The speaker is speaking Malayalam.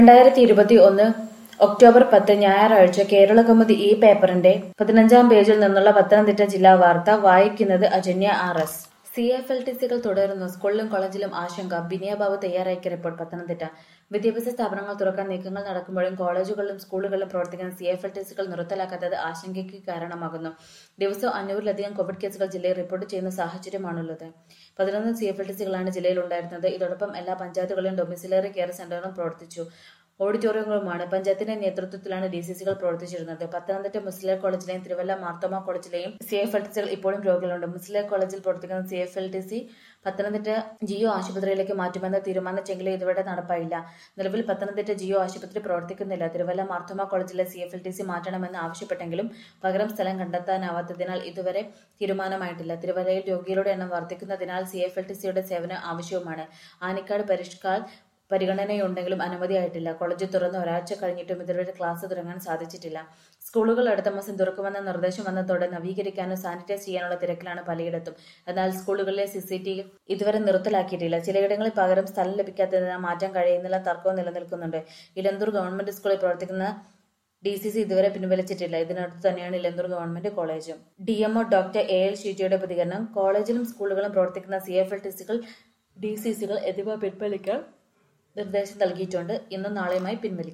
രണ്ടായിരത്തി ഇരുപത്തി ഒന്ന് ഒക്ടോബർ പത്ത് ഞായറാഴ്ച കേരള കൗമുദി ഈ പേപ്പറിന്റെ പതിനഞ്ചാം പേജിൽ നിന്നുള്ള പത്തനംതിട്ട ജില്ലാ വാർത്ത വായിക്കുന്നത് Ajanya R S C F L T സികൾ തുടരുന്നു സ്കൂളിലും കോളേജിലും ആശങ്ക ബിനിയ ബാബു തയ്യാറാക്കിയ റിപ്പോർട്ട് പത്തനംതിട്ട വിദ്യാഭ്യാസ സ്ഥാപനങ്ങൾ തുറക്കാൻ നീക്കങ്ങൾ നടക്കുമ്പോഴും കോളേജുകളിലും സ്കൂളുകളിലും പ്രവർത്തിക്കുന്ന സി എഫ് എൽ ടി സികൾ നിർത്തലാക്കാത്തത് ആശങ്കയ്ക്ക് കാരണമാകുന്നു ദിവസവും അഞ്ഞൂറിലധികം കോവിഡ് കേസുകൾ ജില്ലയിൽ റിപ്പോർട്ട് ചെയ്യുന്ന സാഹചര്യമാണുള്ളത് പതിനൊന്ന് സി എഫ് എൽ ടി സികളാണ് ജില്ലയിൽ ഉണ്ടായിരുന്നത് ഇതോടൊപ്പം എല്ലാ പഞ്ചായത്തുകളിലും ഡൊമിസിലറി കെയർ സെന്ററുകളും പ്രവർത്തിച്ചു ഓഡിറ്റോറിയങ്ങളുമാണ് പഞ്ചായത്തിന്റെ നേതൃത്വത്തിലാണ് ഡി സി സികൾ പ്രവർത്തിച്ചിരുന്നത് പത്തനംതിട്ട മുസ്ലിം കോളേജിലെയും തിരുവല്ല മാർത്തോമ കോളേജിലെയും സി എഫ് എൽ ടി സികൾ ഇപ്പോഴും രോഗികളുണ്ട് മുസ്ലിം കോളേജിൽ പ്രവർത്തിക്കുന്ന C F L T C Pathanamthitta ജിയോ ആശുപത്രിയിലേക്ക് മാറ്റുമെന്ന് തീരുമാനിച്ചെങ്കിലും ഇതുവരെ നടപ്പായില്ല നിലവിൽ പത്തനംതിട്ട ജിയോ ആശുപത്രി പ്രവർത്തിക്കുന്നില്ല തിരുവല്ല മാർത്തോമ കോളേജിലെ C F L T C മാറ്റണമെന്ന് ആവശ്യപ്പെട്ടെങ്കിലും പകരം സ്ഥലം കണ്ടെത്താനാവാത്തതിനാൽ ഇതുവരെ തീരുമാനമായിട്ടില്ല തിരുവല്ലയിൽ രോഗികളുടെ എണ്ണം വർദ്ധിക്കുന്നതിനാൽ സി എഫ് എൽ ടി സിയുടെ സേവനം ആവശ്യവുമാണ് ആനിക്കാട് പരിഷ്കാർ പരിഗണനയുണ്ടെങ്കിലും അനുമതിയായിട്ടില്ല കോളേജ് തുറന്ന് ഒരാഴ്ച കഴിഞ്ഞിട്ടും ഇതുവരെ ക്ലാസ് തുടങ്ങാൻ സാധിച്ചിട്ടില്ല സ്കൂളുകൾ അടുത്ത മാസം തുറക്കുമെന്ന നിർദ്ദേശം വന്നതോടെ നവീകരിക്കാനും സാനിറ്റൈസ് ചെയ്യാനുള്ള തിരക്കിലാണ് പലയിടത്തും എന്നാൽ സ്കൂളുകളിലെ സി സി ടി ഇതുവരെ നിർത്തലാക്കിയിട്ടില്ല ചിലയിടങ്ങളിൽ പകരം സ്ഥലം ലഭിക്കാത്തതിനാൽ മാറ്റാൻ കഴിയുന്നില്ല തർക്കവും നിലനിൽക്കുന്നുണ്ട് ഇലന്തൂർ ഗവൺമെന്റ് സ്കൂളിൽ പ്രവർത്തിക്കുന്ന ഡി സി സി ഇതുവരെ പിൻവലിച്ചിട്ടില്ല ഇതിനടുത്ത് തന്നെയാണ് ഇലന്തൂർ ഗവൺമെന്റ് കോളേജും D MO doctor A L ഷീറ്റയുടെ പ്രതികരണം കോളേജിലും സ്കൂളുകളും പ്രവർത്തിക്കുന്ന സി എഫ് എൽ ടി സികൾ ഡി സി സികൾ എന്നിവ പിൻവലിക്കാൻ നിർദ്ദേശം നൽകിയിട്ടുണ്ട് ഇന്നും നാളെയുമായി പിൻവലിക്കും